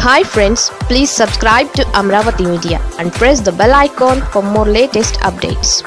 hi friends please subscribe to Amaravati media and press the bell icon for more latest updates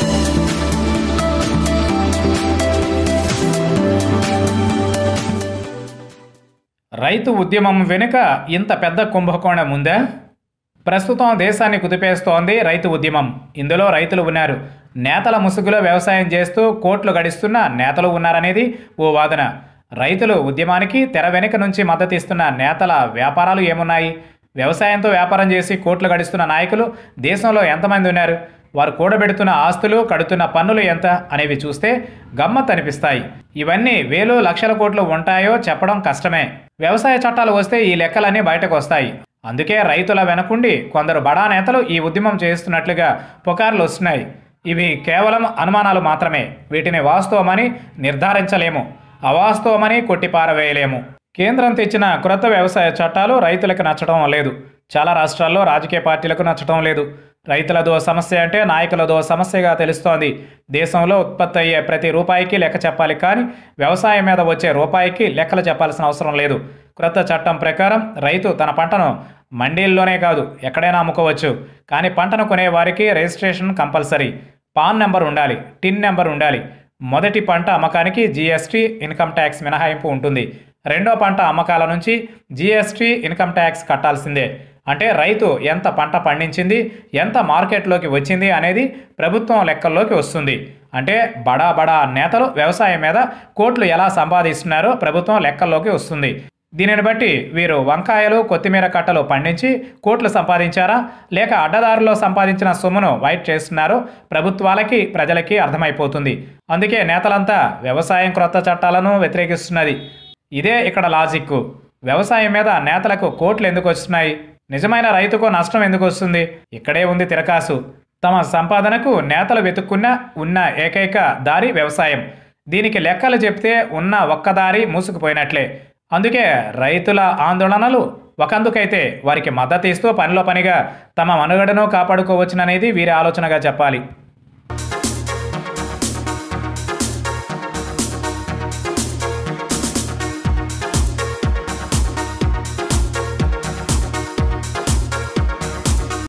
రైతు ఉద్యమం వెనుక ఇంత పెద్ద కుంభకోణం ఉందా ప్రస్తుతం దేశాన్ని కుదిపేస్తోంది రైతు ఉద్యమం ఇందులో రైతులు ఉన్నారు నేతల ముసుగులో వ్యవసాయం చేస్తూ కోట్లు గడిస్తున్న నేతలు ఉన్నారనేది ఓ వాదన రైతులు ఉద్యమానికి తెర వెనుక నుంచి మద్దతు ఇస్తున్న నేతల వ్యాపారాలు ఏమున్నాయి వ్యవసాయంతో వ్యాపారం చేసి కోట్లు గడిస్తున్న నాయకులు దేశంలో ఎంతమంది ఉన్నారు వారు కూడబెడుతున్న ఆస్తులు కడుతున్న పన్నులు ఎంత అనేవి చూస్తే గమ్మత్ అనిపిస్తాయి ఇవన్నీ వేలు లక్షల కోట్లు ఉంటాయో చెప్పడం కష్టమే వ్యవసాయ చట్టాలు వస్తే ఈ లెక్కలన్నీ బయటకు వస్తాయి అందుకే రైతుల వెనకుండి కొందరు బడా నేతలు ఈ ఉద్యమం చేస్తున్నట్లుగా పుకార్లు వస్తున్నాయి ఇవి కేవలం అనుమానాలు మాత్రమే వీటిని వాస్తవమని నిర్ధారించలేము అవాస్తవమని కొట్టిపారవేయలేము కేంద్రం తెచ్చిన క్రొత్త వ్యవసాయ చట్టాలు రైతులకు నచ్చడం లేదు చాలా రాష్ట్రాల్లో రాజకీయ పార్టీలకు నచ్చడం లేదు రైతులదో సమస్య అంటే నాయకులదో సమస్యగా తెలుస్తోంది దేశంలో ఉత్పత్తి అయ్యే ప్రతి రూపాయికి లెక్క చెప్పాలి కానీ వ్యవసాయం మీద వచ్చే రూపాయికి లెక్కలు చెప్పాల్సిన అవసరం లేదు క్రొత్త చట్టం ప్రకారం రైతు తన పంటను మండీల్లోనే కాదు ఎక్కడైనా అమ్ముకోవచ్చు కానీ పంటను కొనే వారికి రిజిస్ట్రేషన్ కంపల్సరీ పాన్ నెంబర్ ఉండాలి టిన్ నెంబర్ ఉండాలి మొదటి పంట అమ్మకానికి జీఎస్టీ ఇన్కమ్ ట్యాక్స్ మినహాయింపు ఉంటుంది రెండో పంట అమ్మకాల నుంచి జీఎస్టీ ఇన్కమ్ ట్యాక్స్ కట్టాల్సిందే అంటే రైతు ఎంత పంట పండించింది ఎంత మార్కెట్లోకి వచ్చింది అనేది ప్రభుత్వం లెక్కల్లోకి వస్తుంది అంటే బడా బడా నేతలు వ్యవసాయం మీద కోట్లు ఎలా సంపాదిస్తున్నారో ప్రభుత్వం లెక్కల్లోకి వస్తుంది దీనిని బట్టి వీరు వంకాయలు కొత్తిమీర కట్టలు పండించి కోట్లు సంపాదించారా లేక అడ్డదారులో సంపాదించిన సొమ్మును వైట్ చేస్తున్నారో ప్రభుత్వాలకి ప్రజలకి అర్థమైపోతుంది అందుకే నేతలంతా వ్యవసాయం క్రొత్త చట్టాలను వ్యతిరేకిస్తున్నది ఇదే ఇక్కడ లాజిక్ వ్యవసాయం మీద నేతలకు కోట్లు ఎందుకు వస్తున్నాయి నిజమైన రైతుకు నష్టం ఎందుకు వస్తుంది ఇక్కడే ఉంది తిరకాసు తమ సంపాదనకు నేతలు వెతుక్కున్న ఉన్న ఏకైక దారి వ్యవసాయం దీనికి లెక్కలు చెప్తే ఉన్న ఒక్క దారి మూసుకుపోయినట్లే అందుకే రైతుల ఆందోళనలు ఒకందుకైతే వారికి మద్దతు ఇస్తూ పనిలో పనిగా తమ మనుగడను కాపాడుకోవచ్చుననేది వీరి ఆలోచనగా చెప్పాలి